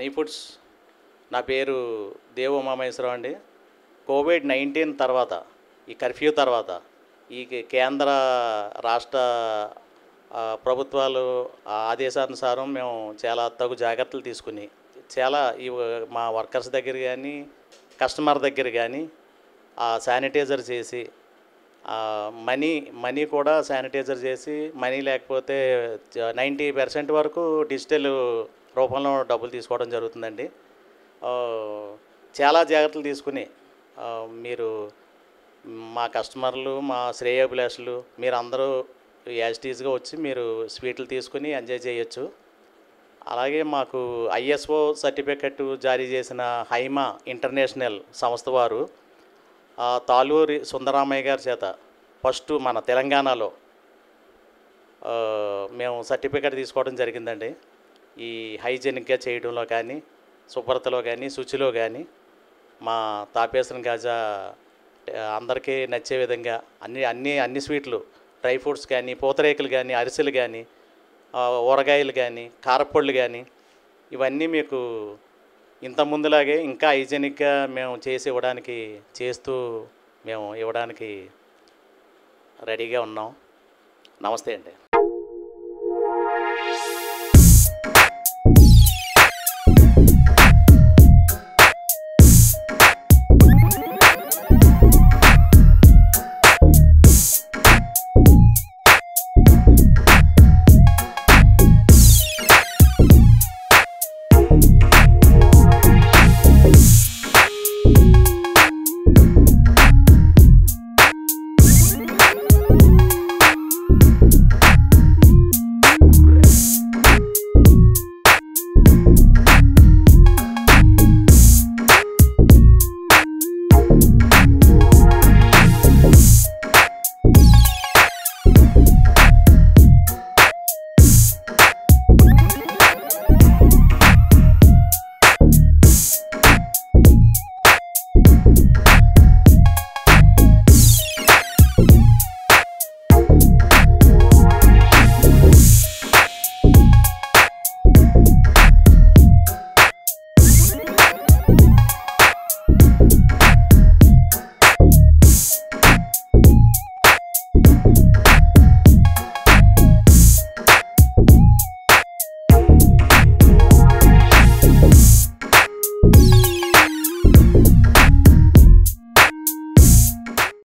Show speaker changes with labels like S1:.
S1: honey foods నా పేరు దేవు ఉమామహేశ్వరరావు అండి కోవిడ్ నైన్టీన్ తర్వాత ఈ కర్ఫ్యూ తర్వాత ఈ కే- కేంద్ర రాష్ట్ర ఆ, ప్రభుత్వాలు ఆ ఆదేశానుసారం మేము చాలా తగు జాగ్రత్తలు తీసుకుని చాలా ఈ వ- మా వర్కర్స్ దగ్గర కానీ కస్టమర్ దగ్గర కానీ ఆ శానిటైజర్ చేసి ఆ, మనీ మనీ కూడా శానిటైజర్ చేసి మనీ లేకపోతే నైంటీ పర్సెంట్ వరకు డిజిటల్ రూపంలో డబ్బులు తీసుకోవడం జరుగుతుందండి ఆ, చాలా జాగ్రత్తలు తీసుకుని ఆ, మీరు మా కస్టమర్లు మా శ్రేయోభిలాషులు మీరు అందరూ యాజిటీస్గా వచ్చి మీరు స్వీట్లు తీసుకుని ఎంజాయ్ చేయొచ్చు అలాగే మాకు ఐఎస్ఓ సర్టిఫికెట్ జారీ చేసిన హైమా ఇంటర్నేషనల్ సంస్థ వారు ఆ, తాలూరి సుందరామయ్య గారి చేత ఫస్ట్ మన తెలంగాణలో ఆ, మేము సర్టిఫికెట్ తీసుకోవడం జరిగిందండి ఈ హైజెనిక్గా చేయడంలో కానీ శుభ్రతలో కానీ శుచిలో కానీ మా తాపేశ్వరం గాజా ఆ, అందరికీ నచ్చే విధంగా అన్ని అన్ని అన్ని స్వీట్లు డ్రై ఫ్రూట్స్ కానీ పూతరేకులు కానీ అరిసెలు కానీ ఆ, ఊరగాయలు కానీ కారపళ్ళు కానీ ఇవన్నీ మీకు ఇంత ముందులాగే ఇంకా హైజెనిక్గా మేము చేసి ఇవ్వడానికి చేస్తూ మేము ఇవ్వడానికి రెడీగా ఉన్నాం నమస్తే అండి